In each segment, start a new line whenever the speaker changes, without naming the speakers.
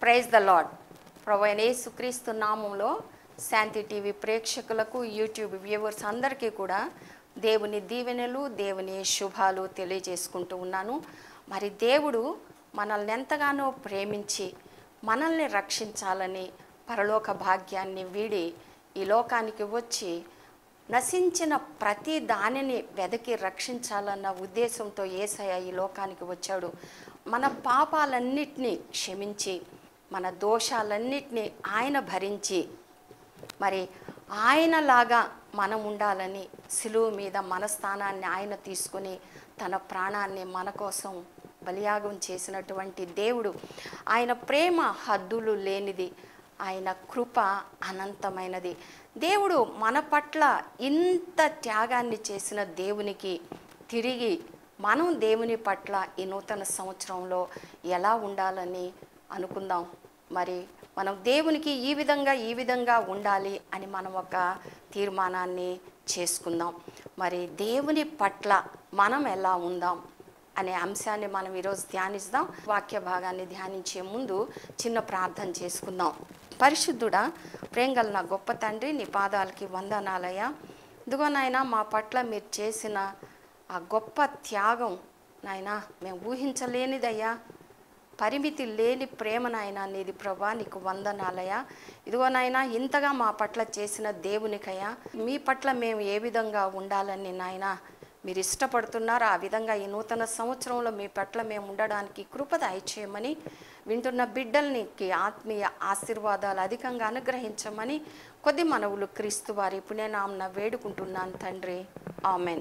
praise the lord ప్రభు యేసుక్రీస్తు నామంలో శాంతి టీవీ ప్రేక్షకులకు యూట్యూబ్ వ్యూవర్స్ అందరికీ కూడా దేవుని దీవెనలు దేవుని శుభాలు తెలియజేసుకుంటూ ఉన్నాను మరి దేవుడు మనల్ని ఎంతగానో ప్రేమించి మనల్ని రక్షించాలని పరలోక భాగ్యాన్ని వీడి ఈ లోకానికి వచ్చి నశించిన ప్రతి దానిని వెదకి రక్షించాలన్న ఉద్దేశంతో ఏసయ్య ఈ లోకానికి వచ్చాడు మన పాపాలన్నిటినీ క్షమించి మన దోషాలన్నిటినీ ఆయన భరించి మరి ఆయనలాగా మనం ఉండాలని సిలువు మీద మన స్థానాన్ని ఆయన తీసుకుని తన ప్రాణాన్ని మన కోసం బలియాగం చేసినటువంటి దేవుడు ఆయన ప్రేమ హద్దులు లేనిది ఆయన కృప అనంతమైనది దేవుడు మన పట్ల ఇంత త్యాగాన్ని చేసిన దేవునికి తిరిగి మనం దేవుని పట్ల ఈ నూతన సంవత్సరంలో ఎలా ఉండాలని అనుకుందాం మరి మనం దేవునికి ఈ విధంగా ఈ విధంగా ఉండాలి అని మనం ఒక తీర్మానాన్ని చేసుకుందాం మరి దేవుని పట్ల మనం ఎలా ఉందాం అనే అంశాన్ని మనం ఈరోజు ధ్యానిస్తాం వాక్య భాగాన్ని ధ్యానించే ముందు చిన్న ప్రార్థన చేసుకుందాం పరిశుద్ధుడా ప్రేంగల నా గొప్ప తండ్రి నీ పాదాలకి వందనాలయ్యా ఇదిగో నాయన మా పట్ల మీరు చేసిన ఆ గొప్ప త్యాగం నాయన మేము ఊహించలేనిదయ్యా పరిమితి లేని ప్రేమ నాయన నీది ప్రభా నీకు వందనాలయ్యా ఇదిగో నాయన ఇంతగా మా పట్ల చేసిన దేవునికయ్యా మీ పట్ల మేము ఏ విధంగా ఉండాలని నాయన మీరు ఇష్టపడుతున్నారు ఆ విధంగా ఈ నూతన సంవత్సరంలో మీ పట్ల మేము ఉండడానికి కృప దయచేయమని వింటున్న బిడ్డలనికి ఆత్మీయ ఆశీర్వాదాలు అధికంగా అనుగ్రహించమని కొద్ది మనవులు క్రీస్తు వారి పుణ్యనామన వేడుకుంటున్నాను తండ్రి ఆమెన్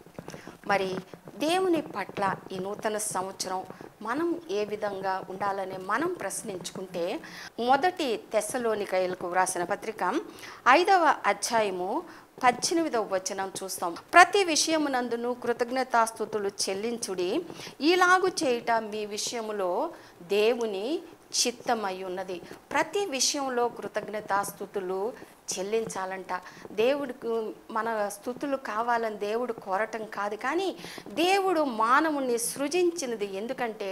మరి దేవుని పట్ల ఈ నూతన సంవత్సరం మనం ఏ విధంగా ఉండాలని మనం ప్రశ్నించుకుంటే మొదటి తెస్సలోనికైలకు వ్రాసిన పత్రిక ఐదవ అధ్యాయము పద్దెనిమిదవ వచనం చూస్తాం ప్రతి విషయమునందును కృతజ్ఞతాస్థుతులు చెల్లించుడి ఈలాగు చేయుట మీ విషయములో దేవుని చిత్తమై ఉన్నది ప్రతి విషయంలో కృతజ్ఞతాస్థుతులు చెల్లించాలంట దేవుడికి మన స్థుతులు కావాలని దేవుడు కోరటం కాదు కానీ దేవుడు మానవుని సృజించినది ఎందుకంటే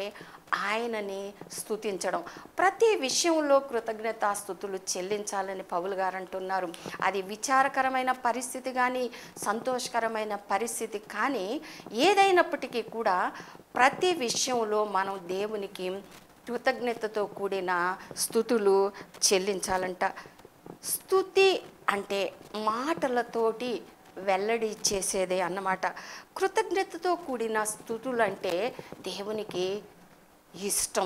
ఆయనని స్తుతించడం ప్రతి విషయంలో కృతజ్ఞతాస్థుతులు చెల్లించాలని పౌలు గారు అంటున్నారు అది విచారకరమైన పరిస్థితి కానీ సంతోషకరమైన పరిస్థితి కానీ ఏదైనప్పటికీ కూడా ప్రతి విషయంలో మనం దేవునికి కృతజ్ఞతతో కూడిన స్థుతులు చెల్లించాలంట స్థుతి అంటే మాటలతోటి వెల్లడి చేసేదే అన్నమాట కృతజ్ఞతతో కూడిన స్థుతులు అంటే దేవునికి ఇష్టం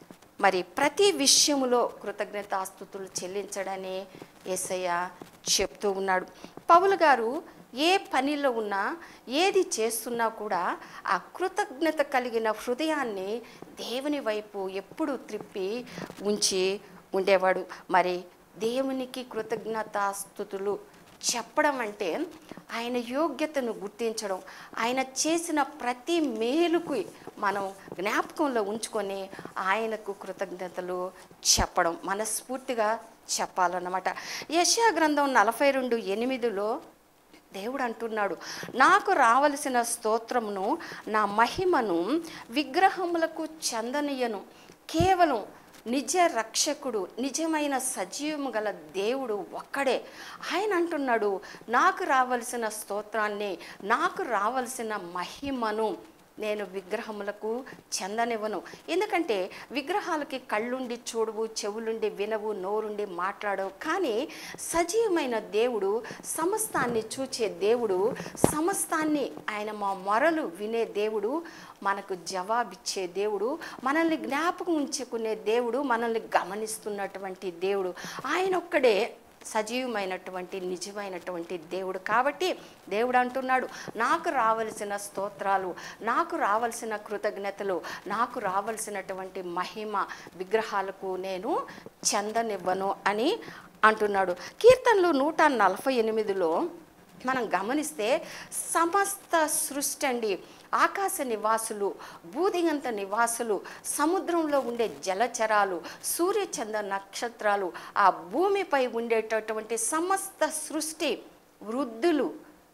మరి ప్రతి విషయములో కృతజ్ఞతాస్థుతులు చెల్లించడని యేసయ్య చెప్తూ ఉన్నాడు పౌలు గారు ఏ పనిలో ఉన్నా ఏది చేస్తున్నా కూడా ఆ కృతజ్ఞత కలిగిన హృదయాన్ని దేవుని వైపు ఎప్పుడు త్రిప్పి ఉంచి ఉండేవాడు మరి దేవునికి కృతజ్ఞతాస్థుతులు చెప్పడం అంటే ఆయన యోగ్యతను గుర్తించడం ఆయన చేసిన ప్రతి మేలుకు మనం జ్ఞాపకంలో ఉంచుకొని ఆయనకు కృతజ్ఞతలు చెప్పడం మనస్ఫూర్తిగా చెప్పాలన్నమాట యశా గ్రంథం నలభై రెండు ఎనిమిదిలో దేవుడు అంటున్నాడు నాకు రావలసిన స్తోత్రమును నా మహిమను విగ్రహములకు చందనీయను కేవలం నిజ రక్షకుడు నిజమైన సజీవము గల దేవుడు ఒక్కడే ఆయన అంటున్నాడు నాకు రావలసిన స్తోత్రాన్ని నాకు రావలసిన మహిమను నేను విగ్రహములకు చెందనివ్వను ఎందుకంటే విగ్రహాలకి కళ్ళుండి చూడవు చెవులుండి వినవు నోరుండి మాట్లాడవు కానీ సజీవమైన దేవుడు సమస్తాన్ని చూచే దేవుడు సమస్తాన్ని ఆయన మా మొరలు వినే దేవుడు మనకు జవాబిచ్చే దేవుడు మనల్ని జ్ఞాపకం ఉంచుకునే దేవుడు మనల్ని గమనిస్తున్నటువంటి దేవుడు ఆయన ఒక్కడే సజీవమైనటువంటి నిజమైనటువంటి దేవుడు కాబట్టి దేవుడు అంటున్నాడు నాకు రావలసిన స్తోత్రాలు నాకు రావలసిన కృతజ్ఞతలు నాకు రావలసినటువంటి మహిమ విగ్రహాలకు నేను చెందనివ్వను అని అంటున్నాడు కీర్తనలు నూట నలభై ఎనిమిదిలో మనం గమనిస్తే సమస్త సృష్టి అండి ఆకాశ నివాసులు బూదిగంత నివాసులు సముద్రంలో ఉండే జలచరాలు సూర్యచంద్ర నక్షత్రాలు ఆ భూమిపై ఉండేటటువంటి సమస్త సృష్టి వృద్ధులు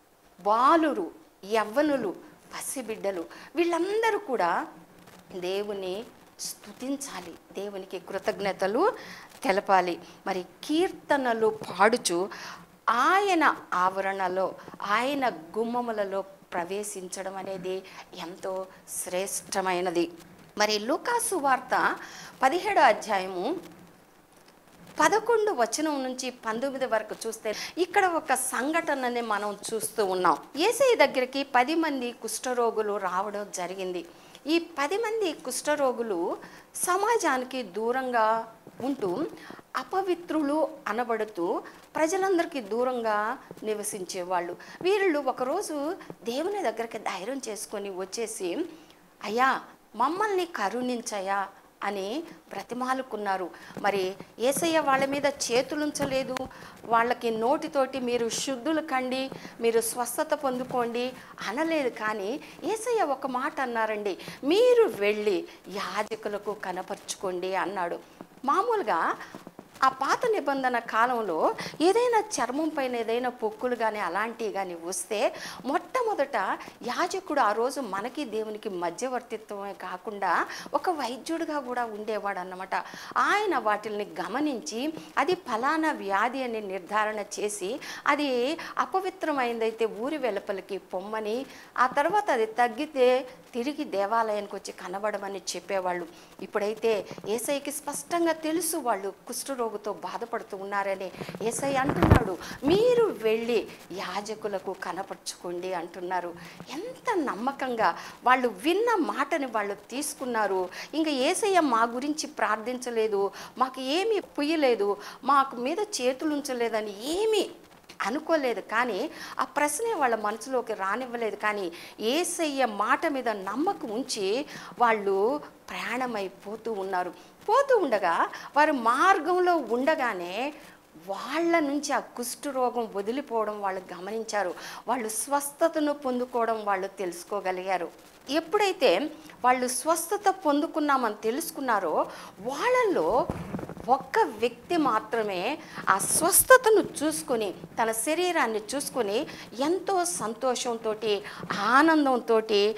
బాలురు యవ్వనులు పసిబిడ్డలు వీళ్ళందరూ కూడా దేవుని స్తుతించాలి దేవునికి కృతజ్ఞతలు తెలపాలి మరి కీర్తనలు పాడుచు ఆయన ఆవరణలో ఆయన గుమ్మములలో ప్రవేశించడం అనేది ఎంతో శ్రేష్టమైనది మరి లూకాసు వార్త పదిహేడో అధ్యాయము పదకొండు వచనం నుంచి పంతొమ్మిది వరకు చూస్తే ఇక్కడ ఒక సంఘటనని మనం చూస్తూ ఉన్నాం ఏసై దగ్గరికి పది మంది కుష్ఠరోగులు రావడం జరిగింది ఈ పది మంది కుష్ఠరోగులు సమాజానికి దూరంగా ఉంటూ అపవిత్రులు అనబడుతూ ప్రజలందరికీ దూరంగా నివసించేవాళ్ళు వీళ్ళు ఒకరోజు దేవుని దగ్గరికి ధైర్యం చేసుకొని వచ్చేసి అయ్యా మమ్మల్ని కరుణించయ్యా అని బ్రతిమాలుకున్నారు మరి ఏసయ్య వాళ్ళ మీద చేతులుంచలేదు వాళ్ళకి నోటితోటి మీరు శుద్ధులు కండి మీరు స్వస్థత పొందుకోండి అనలేదు కానీ ఏసయ్య ఒక మాట అన్నారండి మీరు వెళ్ళి యాజకులకు కనపరుచుకోండి అన్నాడు మామూలుగా ఆ పాత నిబంధన కాలంలో ఏదైనా చర్మం పైన ఏదైనా పొక్కులు కానీ అలాంటివి కానీ వస్తే మొట్టమొదట యాజకుడు ఆ రోజు మనకి దేవునికి మధ్యవర్తిత్వమే కాకుండా ఒక వైద్యుడిగా కూడా ఉండేవాడు అన్నమాట ఆయన వాటిని గమనించి అది ఫలానా వ్యాధి అని నిర్ధారణ చేసి అది అపవిత్రమైందైతే ఊరి వెలుపలికి పొమ్మని ఆ తర్వాత అది తగ్గితే తిరిగి దేవాలయానికి వచ్చి కనబడమని చెప్పేవాళ్ళు ఇప్పుడైతే ఏసైకి స్పష్టంగా తెలుసు వాళ్ళు కుష్ఠరోగుతో బాధపడుతూ ఉన్నారని ఏసై అంటున్నాడు మీరు వెళ్ళి యాజకులకు కనపరుచుకోండి అంటున్నారు ఎంత నమ్మకంగా వాళ్ళు విన్న మాటని వాళ్ళు తీసుకున్నారు ఇంకా ఏసయ్య మా గురించి ప్రార్థించలేదు మాకు ఏమీ పుయ్యలేదు మాకు మీద చేతులు ఉంచలేదని ఏమీ అనుకోలేదు కానీ ఆ ప్రశ్నే వాళ్ళ మనసులోకి రానివ్వలేదు కానీ ఏసయ్య మాట మీద నమ్మకం ఉంచి వాళ్ళు ప్రయాణమైపోతూ ఉన్నారు పోతూ ఉండగా వారు మార్గంలో ఉండగానే వాళ్ళ నుంచి ఆ కుష్టు రోగం వదిలిపోవడం వాళ్ళు గమనించారు వాళ్ళు స్వస్థతను పొందుకోవడం వాళ్ళు తెలుసుకోగలిగారు ఎప్పుడైతే వాళ్ళు స్వస్థత పొందుకున్నామని తెలుసుకున్నారో వాళ్ళల్లో ఒక్క వ్యక్తి మాత్రమే ఆ స్వస్థతను చూసుకొని తన శరీరాన్ని చూసుకొని ఎంతో సంతోషంతో ఆనందంతో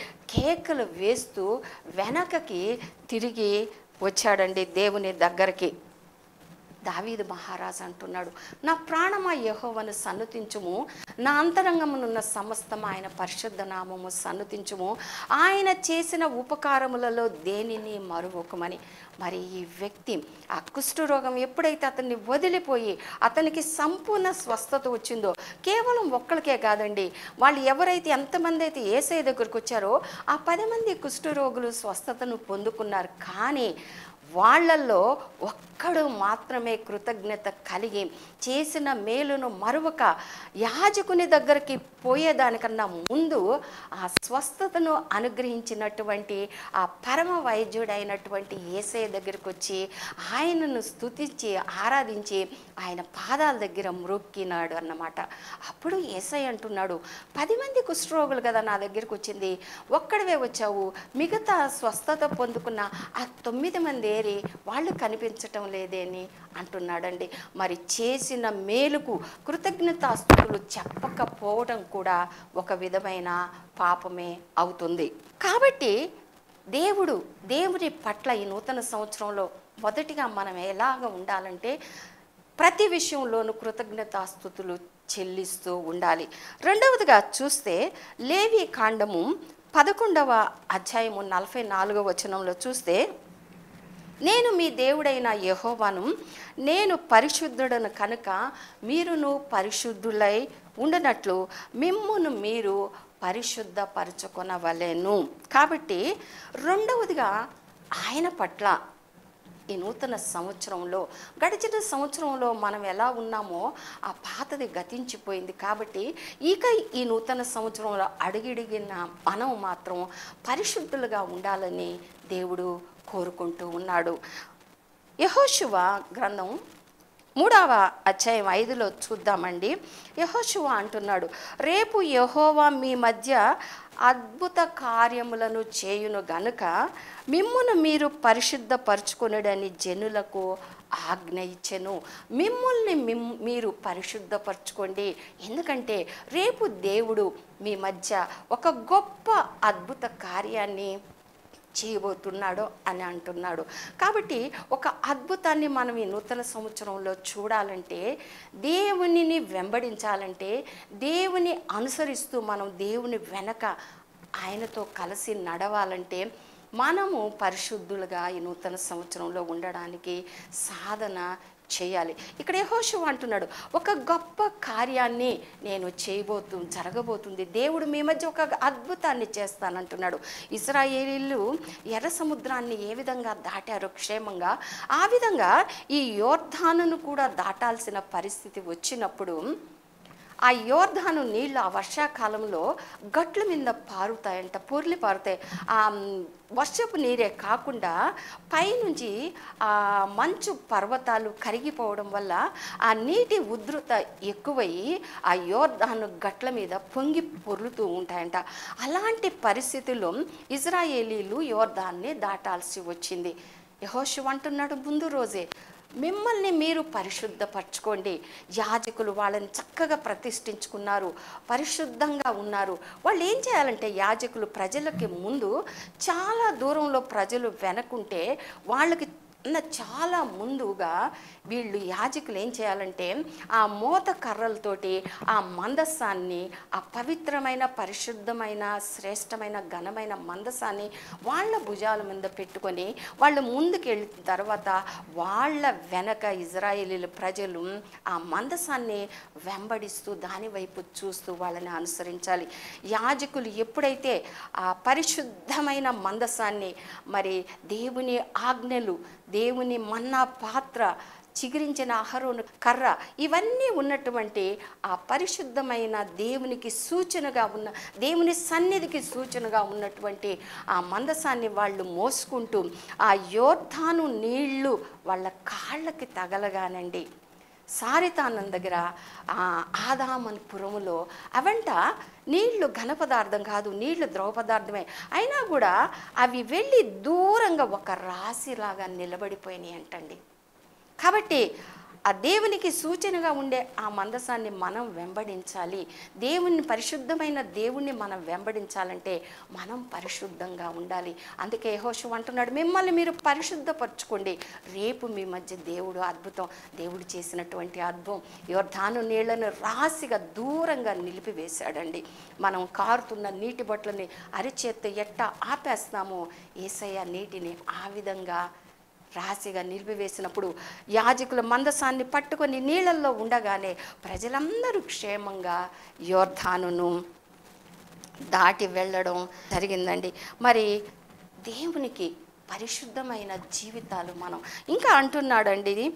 కేకలు వేస్తూ వెనకకి తిరిగి వచ్చాడండి దేవుని దగ్గరికి దావీదు మహారాజు అంటున్నాడు నా ప్రాణమా యెహోవను సన్నుతించుము నా అంతరంగమునున్న సమస్తం ఆయన పరిశుద్ధ నామము సన్నుతించుము ఆయన చేసిన ఉపకారములలో దేనిని మరువకమని మరి ఈ వ్యక్తి ఆ కుష్ఠరోగం ఎప్పుడైతే అతన్ని వదిలిపోయి అతనికి సంపూర్ణ స్వస్థత వచ్చిందో కేవలం ఒక్కరికే కాదండి వాళ్ళు ఎవరైతే ఎంతమంది అయితే ఏసై దగ్గరికి వచ్చారో ఆ పది మంది కుష్ఠరోగులు స్వస్థతను పొందుకున్నారు కానీ వాళ్ళల్లో ఒక్కడు మాత్రమే కృతజ్ఞత కలిగి చేసిన మేలును మరొక యాజకుని దగ్గరికి పోయేదానికన్నా ముందు ఆ స్వస్థతను అనుగ్రహించినటువంటి ఆ పరమ వైద్యుడైనటువంటి ఏసయ్య దగ్గరికి వచ్చి ఆయనను స్తుతించి ఆరాధించి ఆయన పాదాల దగ్గర మ్రొక్కినాడు అన్నమాట అప్పుడు ఏసై అంటున్నాడు పది మంది కుష్ఠరోగులు కదా నా దగ్గరికి వచ్చింది ఒక్కడివే వచ్చావు మిగతా స్వస్థత పొందుకున్న ఆ తొమ్మిది మంది ఏరి వాళ్ళు కనిపించటం లేదేని అంటున్నాడండి మరి చేసిన మేలుకు కృతజ్ఞతాస్తుతులు చెప్పకపోవడం కూడా ఒక విధమైన పాపమే అవుతుంది కాబట్టి దేవుడు దేవుని పట్ల ఈ నూతన సంవత్సరంలో మొదటిగా మనం ఎలాగ ఉండాలంటే ప్రతి విషయంలోనూ కృతజ్ఞతాస్థుతులు చెల్లిస్తూ ఉండాలి రెండవదిగా చూస్తే లేవి కాండము పదకొండవ అధ్యాయము నలభై నాలుగవ వచనంలో చూస్తే నేను మీ దేవుడైన యెహోవాను నేను పరిశుద్ధుడను కనుక మీరును పరిశుద్ధులై ఉండనట్లు మిమ్మును మీరు పరిశుద్ధపరచుకొనవలెను కాబట్టి రెండవదిగా ఆయన పట్ల ఈ నూతన సంవత్సరంలో గడిచిన సంవత్సరంలో మనం ఎలా ఉన్నామో ఆ పాతది గతించిపోయింది కాబట్టి ఇక ఈ నూతన సంవత్సరంలో అడిగిడిగిన మనం మాత్రం పరిశుద్ధులుగా ఉండాలని దేవుడు కోరుకుంటూ ఉన్నాడు యహోశువ గ్రంథం మూడవ అధ్యాయం ఐదులో చూద్దామండి యహోశువ అంటున్నాడు రేపు యహోవా మీ మధ్య అద్భుత కార్యములను చేయును గనుక మిమ్మును మీరు పరిశుద్ధపరచుకొనుడని జనులకు ఆజ్ఞ ఇచ్చెను మిమ్మల్ని మిమ్ మీరు పరిశుద్ధపరచుకోండి ఎందుకంటే రేపు దేవుడు మీ మధ్య ఒక గొప్ప అద్భుత కార్యాన్ని చేయబోతున్నాడో అని అంటున్నాడు కాబట్టి ఒక అద్భుతాన్ని మనం ఈ నూతన సంవత్సరంలో చూడాలంటే దేవునిని వెంబడించాలంటే దేవుని అనుసరిస్తూ మనం దేవుని వెనక ఆయనతో కలిసి నడవాలంటే మనము పరిశుద్ధులుగా ఈ నూతన సంవత్సరంలో ఉండడానికి సాధన చేయాలి ఇక్కడ యెహోషువ అంటున్నాడు ఒక గొప్ప కార్యాన్ని నేను చేయబోతు జరగబోతుంది దేవుడు మీ మధ్య ఒక అద్భుతాన్ని చేస్తానంటున్నాడు ఇస్రాయేలీలు ఎర్ర సముద్రాన్ని ఏ విధంగా దాటారో క్షేమంగా ఆ విధంగా ఈ యోర్ధానును కూడా దాటాల్సిన పరిస్థితి వచ్చినప్పుడు ఆ యోర్ధాను నీళ్ళు ఆ వర్షాకాలంలో గట్ల మీద పారుతాయంట పొర్లి పారుతాయి ఆ మ్, వర్షపు నీరే కాకుండా పైనుంచి ఆ మంచు పర్వతాలు కరిగిపోవడం వల్ల ఆ నీటి ఉధృత ఎక్కువయ్యి ఆ యోర్ధాను గట్ల మీద పొంగి పొర్లుతూ ఉంటాయంట అలాంటి పరిస్థితుల్లో ఇజ్రాయేలీలు యోర్ధాన్ని దాటాల్సి వచ్చింది యహోషు అంటున్నాడు ముందు రోజే మిమ్మల్ని మీరు పరిశుద్ధపరచుకోండి యాజకులు వాళ్ళని చక్కగా ప్రతిష్ఠించుకున్నారు పరిశుద్ధంగా ఉన్నారు వాళ్ళు ఏం చేయాలంటే యాజకులు ప్రజలకి ముందు చాలా దూరంలో ప్రజలు వెనకుంటే వాళ్ళకి ఉన్న చాలా ముందుగా వీళ్ళు యాజకులు ఏం చేయాలంటే ఆ మోత కర్రలతోటి ఆ మందస్సాన్ని ఆ పవిత్రమైన పరిశుద్ధమైన శ్రేష్టమైన ఘనమైన మందసాన్ని వాళ్ళ భుజాల మీద పెట్టుకొని వాళ్ళు ముందుకు వెళ్ళిన తర్వాత వాళ్ళ వెనక ఇజ్రాయేలీల ప్రజలు ఆ మందసాన్ని వెంబడిస్తూ దాని వైపు చూస్తూ వాళ్ళని అనుసరించాలి యాజకులు ఎప్పుడైతే ఆ పరిశుద్ధమైన మందసాన్ని మరి దేవుని ఆజ్ఞలు దేవుని మన్నా పాత్ర చిగురించిన అహరోను కర్ర ఇవన్నీ ఉన్నటువంటి ఆ పరిశుద్ధమైన దేవునికి సూచనగా ఉన్న దేవుని సన్నిధికి సూచనగా ఉన్నటువంటి ఆ మందసాన్ని వాళ్ళు మోసుకుంటూ ఆ యోర్ధాను నీళ్లు వాళ్ళ కాళ్ళకి తగలగానండి సారితానం దగ్గర ఆ ఆదామన్ పురములో అవంట నీళ్లు ఘన పదార్థం కాదు నీళ్లు ద్రవ పదార్థమే అయినా కూడా అవి వెళ్ళి దూరంగా ఒక రాశిలాగా నిలబడిపోయినాయి అంటండి కాబట్టి ఆ దేవునికి సూచనగా ఉండే ఆ మందసాన్ని మనం వెంబడించాలి దేవుని పరిశుద్ధమైన దేవుణ్ణి మనం వెంబడించాలంటే మనం పరిశుద్ధంగా ఉండాలి అందుకే యెహోషువ అంటున్నాడు మిమ్మల్ని మీరు పరిశుద్ధపరచుకోండి రేపు మీ మధ్య దేవుడు అద్భుతం దేవుడు చేసినటువంటి అద్భుతం యోర్ధాను నీళ్లను రాశిగా దూరంగా నిలిపివేశాడండి మనం కారుతున్న నీటి బొట్లని అరిచేత్తో ఎట్ట ఆపేస్తామో ఏసయ్య నీటిని ఆ విధంగా రాశిగా నిలిపివేసినప్పుడు యాజకుల మందసాన్ని పట్టుకొని నీళ్ళల్లో ఉండగానే ప్రజలందరూ క్షేమంగా యోర్ధానును దాటి వెళ్ళడం జరిగిందండి మరి దేవునికి పరిశుద్ధమైన జీవితాలు మనం ఇంకా అంటున్నాడండి ఇది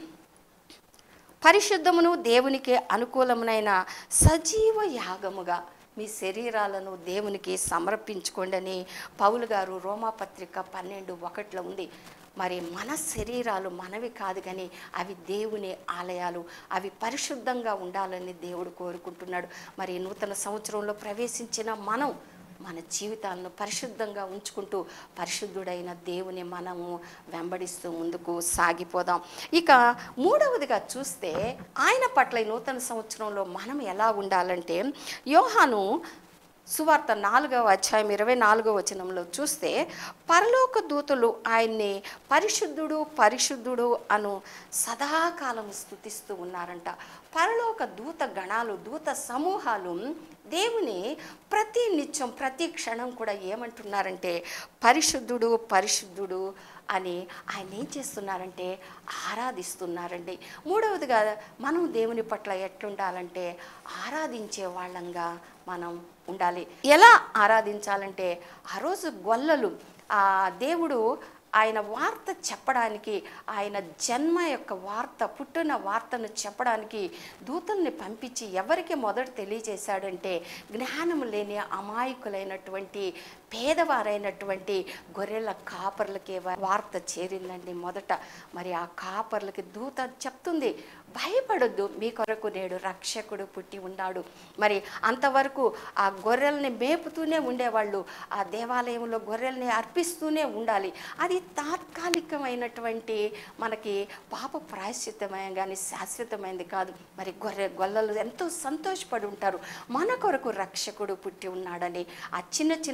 పరిశుద్ధమును దేవునికి అనుకూలమునైన సజీవ యాగముగా మీ శరీరాలను దేవునికి సమర్పించుకోండి అని పౌలు గారు రోమాపత్రిక పన్నెండు ఒకటిలో ఉంది మరి మన శరీరాలు మనవి కాదు కానీ అవి దేవుని ఆలయాలు అవి పరిశుద్ధంగా ఉండాలని దేవుడు కోరుకుంటున్నాడు మరి ఈ నూతన సంవత్సరంలో ప్రవేశించిన మనం మన జీవితాలను పరిశుద్ధంగా ఉంచుకుంటూ పరిశుద్ధుడైన దేవుని మనము వెంబడిస్తూ ముందుకు సాగిపోదాం ఇక మూడవదిగా చూస్తే ఆయన పట్ల ఈ నూతన సంవత్సరంలో మనం ఎలా ఉండాలంటే యోహాను సువార్త నాలుగవ అధ్యాయం ఇరవై నాలుగవ వచనంలో చూస్తే పరలోక దూతలు ఆయన్ని పరిశుద్ధుడు పరిశుద్ధుడు అను సదాకాలం స్థుతిస్తూ ఉన్నారంట పరలోక దూత గణాలు దూత సమూహాలు దేవుని ప్రతి నిత్యం ప్రతి క్షణం కూడా ఏమంటున్నారంటే పరిశుద్ధుడు పరిశుద్ధుడు అని ఆయన ఏం చేస్తున్నారంటే ఆరాధిస్తున్నారండి మూడవదిగా మనం దేవుని పట్ల ఎట్లుండాలంటే ఆరాధించే వాళ్ళంగా మనం ఉండాలి ఎలా ఆరాధించాలంటే ఆ రోజు గొల్లలు ఆ దేవుడు ఆయన వార్త చెప్పడానికి ఆయన జన్మ యొక్క వార్త పుట్టిన వార్తను చెప్పడానికి దూతల్ని పంపించి ఎవరికి మొదట తెలియజేశాడంటే జ్ఞానం లేని అమాయకులైనటువంటి పేదవారైనటువంటి గొర్రెల కాపర్లకి వా- వార్త చేరిందండి మొదట మరి ఆ కాపర్లకి దూత చెప్తుంది భయపడొద్దు మీ కొరకు నేడు రక్షకుడు పుట్టి ఉన్నాడు మరి అంతవరకు ఆ గొర్రెల్ని మేపుతూనే ఉండేవాళ్ళు ఆ దేవాలయంలో గొర్రెల్ని అర్పిస్తూనే ఉండాలి అది తాత్కాలికమైనటువంటి మనకి పాప ప్రాయశ్చిత్తమైన కానీ శాశ్వతమైనది కాదు మరి గొర్రె గొల్లలు ఎంతో సంతోషపడి ఉంటారు మన కొరకు రక్షకుడు పుట్టి ఉన్నాడని ఆ చిన్న చిన్న గొర్రె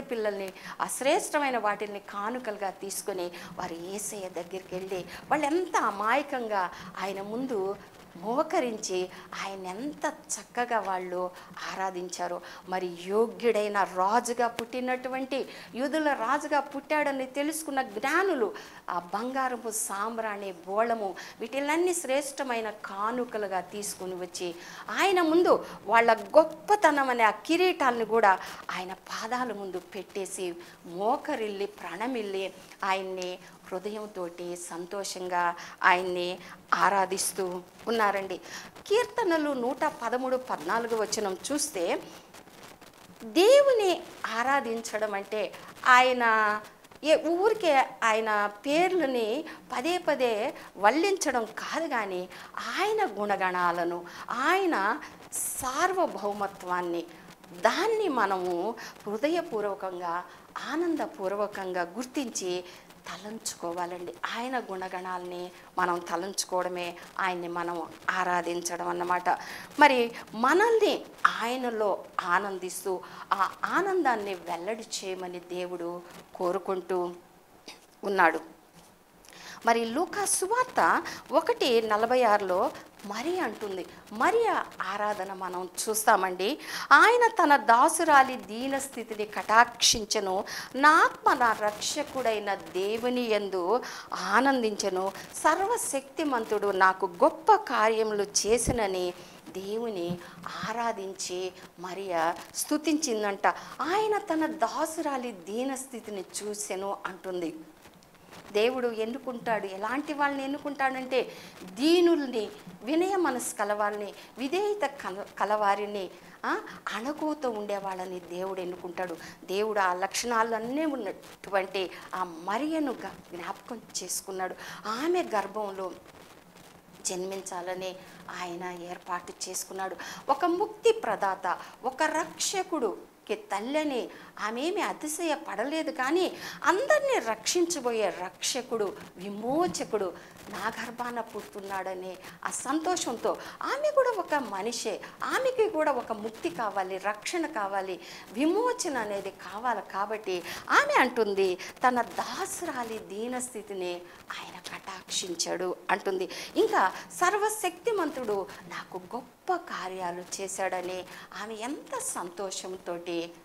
పిల్లల్ని ఆ శ్రేష్టమైన వాటిని కానుకలుగా తీసుకొని వారు ఏసయ్య దగ్గరికి వెళ్ళి వాళ్ళు ఎంత అమాయకంగా ఆయన ముందు మోకరించి ఆయన ఎంత చక్కగా వాళ్ళు ఆరాధించారో మరి యోగ్యుడైన రాజుగా పుట్టినటువంటి యూదుల రాజుగా పుట్టాడని తెలుసుకున్న జ్ఞానులు ఆ బంగారము సాంబ్రాణి బోళము వీటిలన్నీ శ్రేష్టమైన కానుకలుగా తీసుకుని వచ్చి ఆయన ముందు వాళ్ళ గొప్పతనం అనే ఆ కిరీటాలను కూడా ఆయన పాదాల ముందు పెట్టేసి మోకరిల్లి ప్రణమిల్లి ఆయన్ని హృదయంతో సంతోషంగా ఆయన్ని ఆరాధిస్తూ ఉన్నారండి కీర్తనలు నూట పదమూడు పద్నాలుగు వచనం చూస్తే దేవుని ఆరాధించడం అంటే ఆయన ఏ ఊరికే ఆయన పేర్లని పదే పదే వల్లించడం కాదు కానీ ఆయన గుణగణాలను ఆయన సార్వభౌమత్వాన్ని దాన్ని మనము హృదయపూర్వకంగా ఆనందపూర్వకంగా గుర్తించి తలంచుకోవాలండి ఆయన గుణగణాలని మనం తలంచుకోవడమే ఆయన్ని మనం ఆరాధించడం అన్నమాట మరి మనల్ని ఆయనలో ఆనందిస్తూ ఆ ఆనందాన్ని వెల్లడి చేయమని దేవుడు కోరుకుంటూ ఉన్నాడు మరి లూకా సువార్త ఒకటి నలభై ఆరులో మరి అంటుంది మరి ఆరాధన మనం చూస్తామండి ఆయన తన దాసురాలి దీన స్థితిని కటాక్షించను నా ఆత్మ నా రక్షకుడైన దేవుని యందు ఆనందించను సర్వశక్తిమంతుడు నాకు గొప్ప కార్యములు చేసినని దేవుని ఆరాధించి మరియా స్తుతించిందంట ఆయన తన దాసురాలి దీనస్థితిని చూసెను అంటుంది దేవుడు ఎన్నుకుంటాడు ఎలాంటి వాళ్ళని ఎన్నుకుంటాడంటే దీనుల్ని వినయ మనసు కలవారిని విధేయత కల కలవారిని ఆ, అణకువతో ఉండే వాళ్ళని దేవుడు ఎన్నుకుంటాడు దేవుడు ఆ లక్షణాలన్నీ ఉన్నటువంటి ఆ మరియను గ- జ్ఞాపకం చేసుకున్నాడు ఆమె గర్భంలో జన్మించాలని ఆయన ఏర్పాటు చేసుకున్నాడు ఒక ముక్తి ప్రదాత ఒక రక్షకుడుకి తల్లని ఆమెమి అతిశయ పడలేదు కానీ అందరినీ రక్షించబోయే రక్షకుడు విమోచకుడు నా గర్భాన పుట్టున్నాడని ఆ సంతోషంతో ఆమె కూడా ఒక మనిషే ఆమెకి కూడా ఒక ముక్తి కావాలి రక్షణ కావాలి విమోచన అనేది కావాలి కాబట్టి ఆమె అంటుంది తన దాసురాలి దీనస్థితిని ఆయన కటాక్షించాడు అంటుంది ఇంకా సర్వశక్తిమంతుడు నాకు గొప్ప కార్యాలు చేశాడని ఆమె ఎంత సంతోషంతో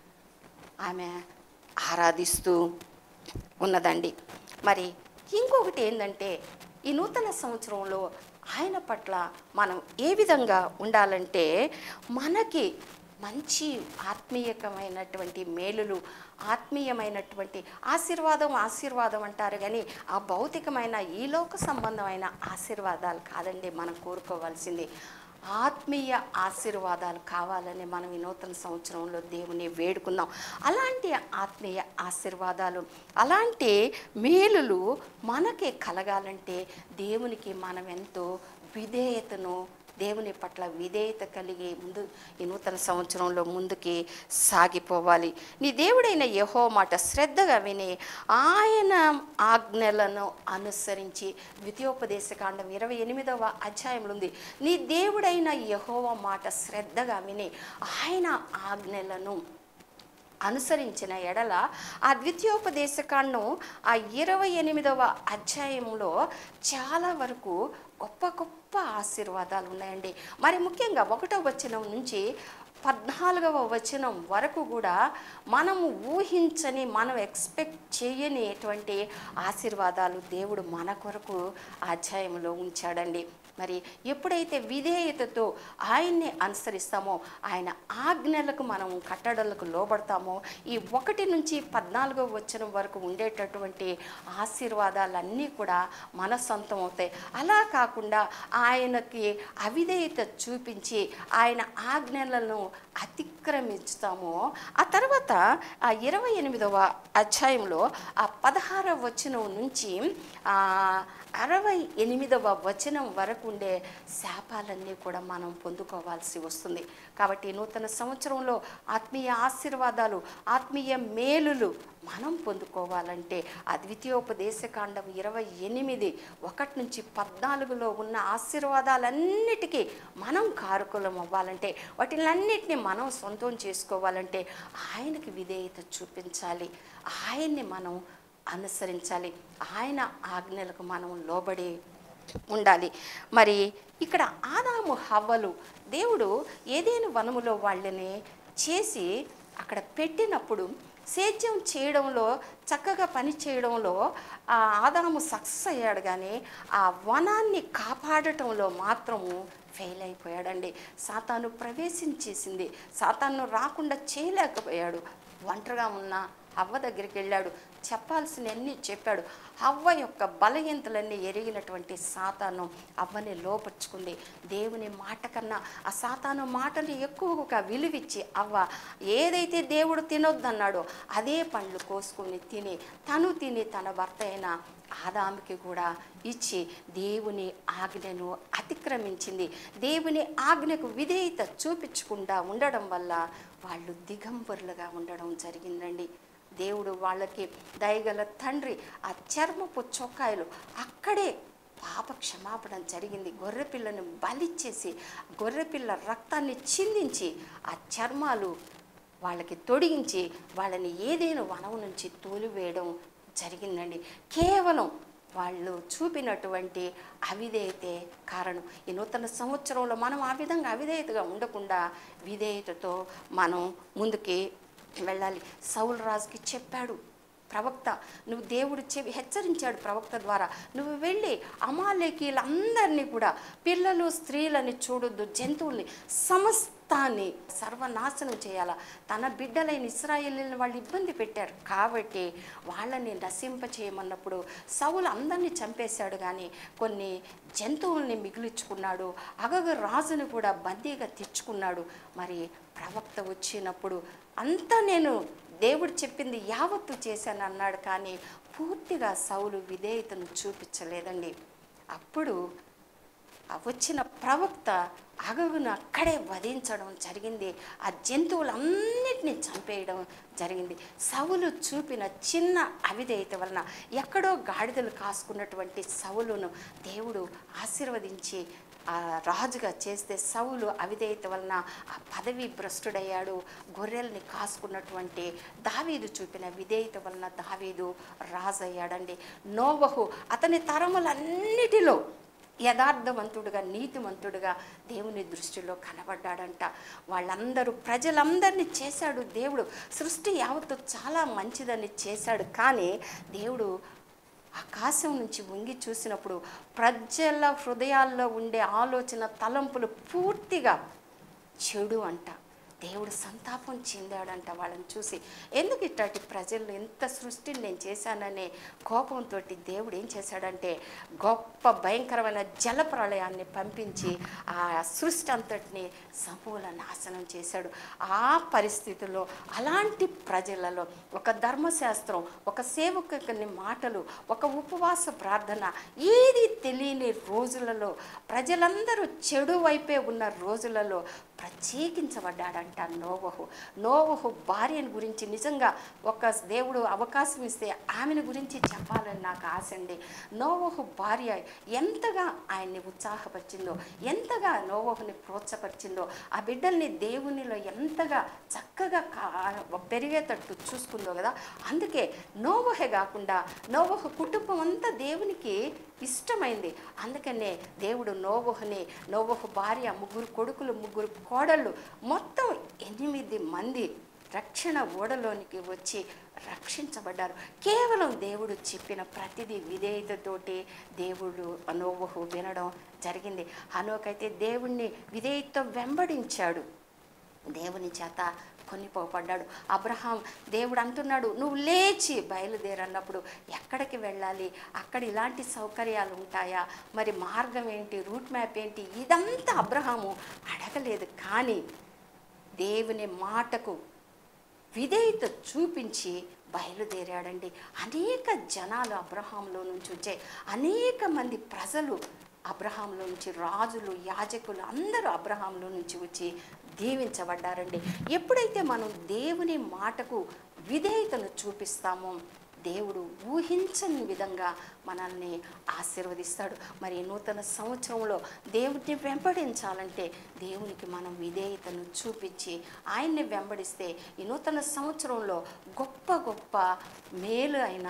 ఆమె ఆరాధిస్తూ ఉన్నదండి మరి ఇంకొకటి ఏంటంటే ఈ నూతన సంవత్సరంలో ఆయన పట్ల మనం ఏ విధంగా ఉండాలంటే మనకి మంచి ఆత్మీయకమైనటువంటి మేలులు ఆత్మీయమైనటువంటి ఆశీర్వాదం ఆశీర్వాదం అంటారు కానీ ఆ భౌతికమైన ఈ లోక సంబంధమైన ఆశీర్వాదాలు కాదండి మనం కోరుకోవాల్సింది ఆత్మీయ ఆశీర్వాదాలు కావాలని మనం ఈ నూతన సంవత్సరంలో దేవుని వేడుకుందాం అలాంటి ఆత్మీయ ఆశీర్వాదాలు అలాంటి మేలులు మనకి కలగాలంటే దేవునికి మనం ఎంతో విధేయతను దేవుని పట్ల విధేయత కలిగి ముందు ఈ నూతన సంవత్సరంలో ముందుకి సాగిపోవాలి నీ దేవుడైన యహో మాట శ్రద్ధగా విని ఆయన ఆజ్ఞలను అనుసరించి ద్వితీయోపదేశకాండం ఇరవై ఎనిమిదవ అధ్యాయంలో ఉంది నీ దేవుడైన యహోవ మాట శ్రద్ధగా విని ఆయన ఆజ్ఞలను అనుసరించిన ఎడల ఆ ద్వితీయోపదేశకాండం ఆ ఇరవై ఎనిమిదవ అధ్యాయంలో చాలా వరకు గొప్ప గొప్ప ఆశీర్వాదాలు ఉన్నాయండి మరి ముఖ్యంగా ఒకటో వచనం నుంచి పద్నాలుగవ వచనం వరకు కూడా మనము ఊహించని మనం ఎక్స్పెక్ట్ చేయనిటువంటి ఆశీర్వాదాలు దేవుడు మన కొరకు ఆ అధ్యాయంలో ఉంచాడండి మరి ఎప్పుడైతే విధేయతతో ఆయన్ని అనుసరిస్తామో ఆయన ఆజ్ఞలకు మనం కట్టడలకు లోబడతామో ఈ ఒకటి నుంచి పద్నాలుగో వచనం వరకు ఉండేటటువంటి ఆశీర్వాదాలన్నీ కూడా మన సొంతం అవుతాయి అలా కాకుండా ఆయనకి అవిధేయత చూపించి ఆయన ఆజ్ఞలను అతిక్రమించుతామో ఆ తర్వాత ఆ ఇరవై ఎనిమిదవ అధ్యాయంలో ఆ పదహారవ వచనం నుంచి ఆ అరవై ఎనిమిదవ వచనం వరకు ఉండే శాపాలన్నీ కూడా మనం పొందుకోవాల్సి వస్తుంది కాబట్టి ఈ నూతన సంవత్సరంలో ఆత్మీయ ఆశీర్వాదాలు ఆత్మీయ మేలులు మనం పొందుకోవాలంటే ఆ ద్వితీయోపదేశకాండం ఇరవై ఎనిమిది ఒకటి నుంచి పద్నాలుగులో ఉన్న ఆశీర్వాదాలన్నిటికీ మనం కారుకులం అవ్వాలంటే వాటిలన్నిటిని మనం సొంతం చేసుకోవాలంటే ఆయనకి విధేయత చూపించాలి ఆయన్ని మనం అనుసరించాలి ఆయన ఆజ్ఞలకు మనం లోబడి ఉండాలి మరి ఇక్కడ ఆదాము హవ్వలు దేవుడు ఏదేను వనములో వాళ్ళని చేసి అక్కడ పెట్టినప్పుడు సేద్యం చేయడంలో చక్కగా పని చేయడంలో ఆ ఆదాము సక్సెస్ అయ్యాడు కానీ ఆ వనాన్ని కాపాడటంలో మాత్రము ఫెయిల్ అయిపోయాడండి సాతాను ప్రవేశించేసింది సాతాను రాకుండా చేయలేకపోయాడు ఒంటరిగా ఉన్న అవ్వ దగ్గరికి వెళ్ళాడు చెప్పాల్సినవన్నీ చెప్పాడు అవ్వ యొక్క బలహీనతలన్నీ ఎరిగినటువంటి సాతాను అవ్వని లోపరుచుకుంది దేవుని మాట కన్నా ఆ సాతాను మాటలు ఎక్కువగా విలువిచ్చి అవ్వ ఏదైతే దేవుడు తినొద్దన్నాడో అదే పండ్లు కోసుకొని తిని తను తిని తన భర్త అయిన ఆదాముకి కూడా ఇచ్చి దేవుని ఆజ్ఞను అతిక్రమించింది దేవుని ఆజ్ఞకు విధేయత చూపించకుండా ఉండడం వల్ల వాళ్ళు దిగంబరులుగా ఉండడం జరిగిందండి దేవుడు వాళ్ళకి దయగల తండ్రి ఆ చర్మపు చొక్కాయలు అక్కడే పాప క్షమాపణ జరిగింది గొర్రెపిల్లను బలిచ్చేసి గొర్రెపిల్ల రక్తాన్ని చిందించి ఆ చర్మాలు వాళ్ళకి తొడిగించి వాళ్ళని ఏదైనా వనం నుంచి తోలివేయడం జరిగిందండి కేవలం వాళ్ళు చూపినటువంటి అవిధేయతే కారణం ఈ నూతన సంవత్సరంలో మనం ఆ విధంగా అవిధేయతగా ఉండకుండా విధేయతతో మనం ముందుకి వెళ్ళాలి సౌల్ రాజుకి చెప్పాడు ప్రవక్త నువ్వు దేవుడు చెవి హెచ్చరించాడు ప్రవక్త ద్వారా నువ్వు వెళ్ళి అమాలేకీలందరినీ కూడా పిల్లలు స్త్రీలని చూడొద్దు జంతువుల్ని సమస్తాన్ని సర్వనాశనం చేయాలా తన బిడ్డలైన ఇస్రాయేలీని వాళ్ళు ఇబ్బంది పెట్టారు కాబట్టి వాళ్ళని నశింప చేయమన్నప్పుడు సౌలు అందరినీ చంపేశాడు కానీ కొన్ని జంతువుల్ని మిగిలించుకున్నాడు అగగ రాజును కూడా బందీగా తెచ్చుకున్నాడు మరి ప్రవక్త వచ్చినప్పుడు అంతా నేను దేవుడు చెప్పింది యావత్తు చేశాను అన్నాడు కానీ పూర్తిగా సౌలు విధేయతను చూపించలేదండి అప్పుడు ఆ వచ్చిన ప్రవక్త అగగును అక్కడే వధించడం జరిగింది ఆ జంతువులన్నిటినీ చంపేయడం జరిగింది సవులు చూపిన చిన్న అవిధేయత వలన ఎక్కడో గాడిదలు కాసుకున్నటువంటి సవులును దేవుడు ఆశీర్వదించి ఆ రాజుగా చేస్తే సౌలు అవిధేయత వలన ఆ పదవి భ్రష్టుడయ్యాడు గొర్రెల్ని కాసుకున్నటువంటి దావీదు చూపిన విధేయత వలన దావీదు రాజు అయ్యాడండి నోవహు అతని తరములన్నిటిలో యథార్థవంతుడుగా నీతివంతుడుగా దేవుని దృష్టిలో కనబడ్డాడంట వాళ్ళందరూ ప్రజలందరినీ చేశాడు దేవుడు సృష్టి యావత్తు చాలా మంచిదని చేశాడు కానీ దేవుడు ఆకాశం నుంచి వంగి చూసినప్పుడు ప్రజల హృదయాల్లో ఉండే ఆలోచన తలంపులు పూర్తిగా చెడు అంట దేవుడు సంతాపం చెందాడంట వాళ్ళని చూసి ఎందుకు ఇట్లాంటి ప్రజలు ఎంత సృష్టిని నేను చేశాననే కోపంతో దేవుడు ఏం చేశాడంటే గొప్ప భయంకరమైన జల ప్రళయాన్ని పంపించి ఆ సృష్టి అంతటిని సమూల నాశనం చేశాడు ఆ పరిస్థితుల్లో అలాంటి ప్రజలలో ఒక ధర్మశాస్త్రం ఒక సేవకుని మాటలు ఒక ఉపవాస ప్రార్థన ఏది తెలియని రోజులలో ప్రజలందరూ చెడు వైపే ఉన్న రోజులలో ప్రత్యేకించబడ్డాడంట నోవహు నోవహు భార్యను గురించి నిజంగా ఒక దేవుడు అవకాశం ఇస్తే ఆమెను గురించి చెప్పాలని నాకు ఆశ అండి నోవహు భార్య ఎంతగా ఆయన్ని ఉత్సాహపరిచిందో ఎంతగా నోవహుని ప్రోత్సపరిచిందో ఆ బిడ్డల్ని దేవునిలో ఎంతగా చక్కగా కా- పెరిగేటట్టు చూసుకుందో కదా అందుకే నోవహే కాకుండా నోవహు కుటుంబం అంతా దేవునికి ఇష్టమైంది అందుకనే దేవుడు నోవహుని నోవహు భార్య ముగ్గురు కొడుకులు ముగ్గురు కోడళ్ళు మొత్తం ఎనిమిది మంది రక్షణ ఓడలోనికి వచ్చి రక్షించబడ్డారు కేవలం దేవుడు చెప్పిన ప్రతిదీ విధేయతతోటి దేవుడు నోవహు వినడం జరిగింది హనోకైతే దేవుణ్ణి విధేయత వెంబడించాడు దేవుని చేత కొనిపోబడ్డాడు అబ్రహాం దేవుడు అంటున్నాడు నువ్వు లేచి బయలుదేరన్నప్పుడు ఎక్కడికి వెళ్ళాలి అక్కడ ఇలాంటి సౌకర్యాలు ఉంటాయా మరి మార్గం ఏంటి రూట్ మ్యాప్ ఏంటి ఇదంతా అబ్రహాము అడగలేదు కానీ దేవుని మాటకు విధేయత చూపించి బయలుదేరాడండి అనేక జనాలు అబ్రహాంలో నుంచి వచ్చాయి అనేక మంది ప్రజలు అబ్రహాంలో నుంచి రాజులు యాజకులు అందరూ అబ్రహాంలో నుంచి వచ్చి దీవించబడ్డారండి ఎప్పుడైతే మనం దేవుని మాటకు విధేయతను చూపిస్తామో దేవుడు ఊహించని విధంగా మనల్ని ఆశీర్వదిస్తాడు మరి ఈ నూతన సంవత్సరంలో దేవుడిని వెంబడించాలంటే దేవునికి మనం విధేయతను చూపించి ఆయన్ని వెంబడిస్తే ఈ నూతన సంవత్సరంలో గొప్ప గొప్ప మేలు అయిన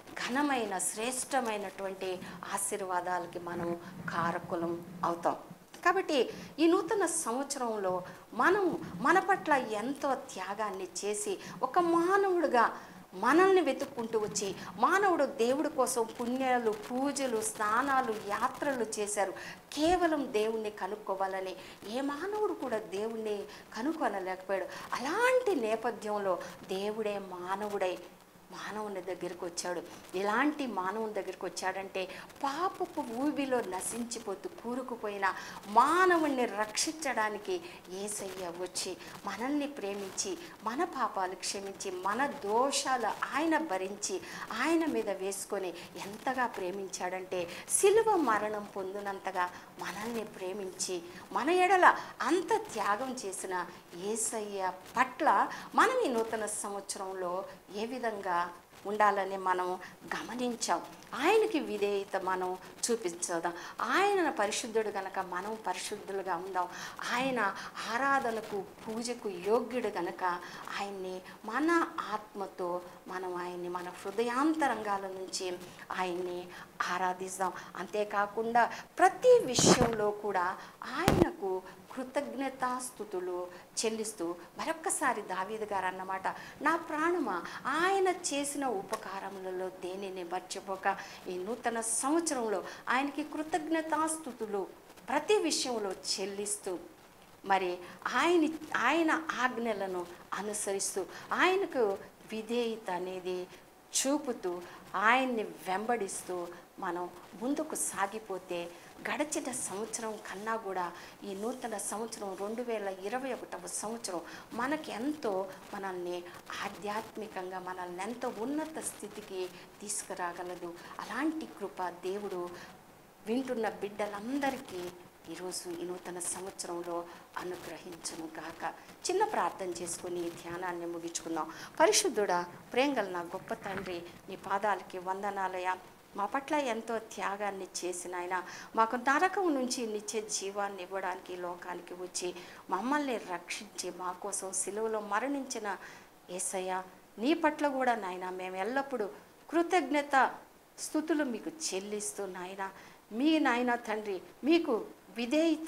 ఘనమైన శ్రేష్టమైనటువంటి ఆశీర్వాదాలకి మనం కారకులం అవుతాం కాబట్టి ఈ నూతన సంవత్సరంలో మనం మన పట్ల ఎంతో త్యాగాన్ని చేసి ఒక మానవుడిగా మనల్ని వెతుక్కుంటూ వచ్చి మానవుడు దేవుడి కోసం పుణ్యాలు పూజలు స్నానాలు యాత్రలు చేశారు కేవలం దేవుణ్ణి కనుక్కోవాలని ఏ మానవుడు కూడా దేవుణ్ణి కనుక్కొనలేకపోయాడు అలాంటి నేపథ్యంలో దేవుడే మానవుడై మానవుని దగ్గరికి వచ్చాడు ఎలాంటి మానవుని దగ్గరికి వచ్చాడంటే పాపపు ఊబిలో నశించిపోతూ కూరుకుపోయిన మానవుణ్ణి రక్షించడానికి ఏసయ్య వచ్చి మనల్ని ప్రేమించి మన పాపాలు క్షమించి మన దోషాలు ఆయన భరించి ఆయన మీద వేసుకొని ఎంతగా ప్రేమించాడంటే సిలువ మరణం పొందినంతగా మనల్ని ప్రేమించి మన ఎడల అంత త్యాగం చేసిన ఏసయ్య పట్ల మనం ఈ నూతన సంవత్సరంలో ఏ విధంగా ఉండాలని మనం గమనించాం ఆయనకి విధేయత మనం చూపించదాం ఆయన పరిశుద్ధుడు గనక మనం పరిశుద్ధులుగా ఉందాం ఆయన ఆరాధనకు పూజకు యోగ్యుడు గనక ఆయన్ని మన ఆత్మతో మనం ఆయన్ని మన హృదయాంతరంగాల నుంచి ఆయన్ని ఆరాధిస్తాం అంతేకాకుండా ప్రతి విషయంలో కూడా ఆయనకు కృతజ్ఞతాస్థుతులు చెల్లిస్తూ మరొక్కసారి దావీదు గారు అన్నమాట నా ప్రాణమా ఆయన చేసిన ఉపకారములలో దేనిని మర్చిపోక ఈ నూతన సంవత్సరంలో ఆయనకి కృతజ్ఞతాస్థుతులు ప్రతి విషయంలో చెల్లిస్తూ మరి ఆయన ఆయన ఆజ్ఞలను అనుసరిస్తూ ఆయనకు విధేయత అనేది చూపుతూ ఆయన్ని వెంబడిస్తూ మనం ముందుకు సాగిపోతే గడిచిన సంవత్సరం కన్నా కూడా ఈ నూతన సంవత్సరం రెండు వేల ఇరవై ఒకటవ సంవత్సరం మనకి ఎంతో మనల్ని ఆధ్యాత్మికంగా మనల్ని ఎంతో ఉన్నత స్థితికి తీసుకురాగలదు అలాంటి కృప దేవుడు వింటున్న బిడ్డలందరికీ ఈరోజు ఈ నూతన సంవత్సరంలో అనుగ్రహించును గాక చిన్న ప్రార్థన చేసుకుని ఈ ధ్యానాన్ని ముగించుకుందాం పరిశుద్ధుడా ప్రేంగల నా గొప్ప తండ్రి నీ పాదాలకి వందనాలయ మా పట్ల ఎంతో త్యాగాన్ని చేసిన ఆయన మాకు నరకం నుంచి నిత్య జీవాన్ని ఇవ్వడానికి ఈ లోకానికి వచ్చి మమ్మల్ని రక్షించి మా కోసం సిలువలో మరణించిన ఏసయ్య నీ పట్ల కూడా నాయన మేము ఎల్లప్పుడూ కృతజ్ఞత స్థుతులు మీకు చెల్లిస్తూ నాయన మీ నాయన తండ్రి మీకు విధేయత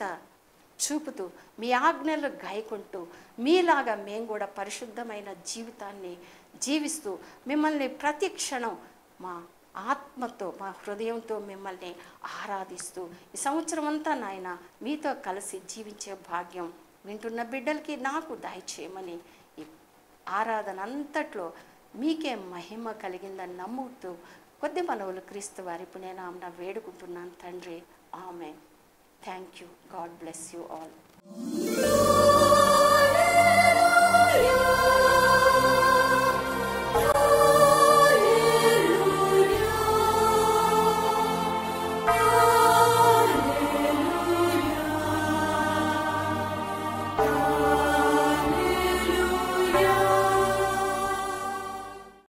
చూపుతూ మీ ఆజ్ఞలు గాయకుంటూ మీలాగా మేము కూడా పరిశుద్ధమైన జీవితాన్ని జీవిస్తూ మిమ్మల్ని ప్రతి క్షణం మా ఆత్మతో మా హృదయంతో మిమ్మల్ని ఆరాధిస్తూ ఈ సంవత్సరం అంతా నాయన మీతో కలిసి జీవించే భాగ్యం వింటున్న బిడ్డలకి నాకు దయచేయమని ఈ ఆరాధన అంతట్లో మీకే మహిమ కలిగిందని నమ్ముతూ కొద్ది మనవులు క్రీస్తు వారి పుణ్యనామన వేడుకుంటున్నాను తండ్రి ఆమె thank you God bless you all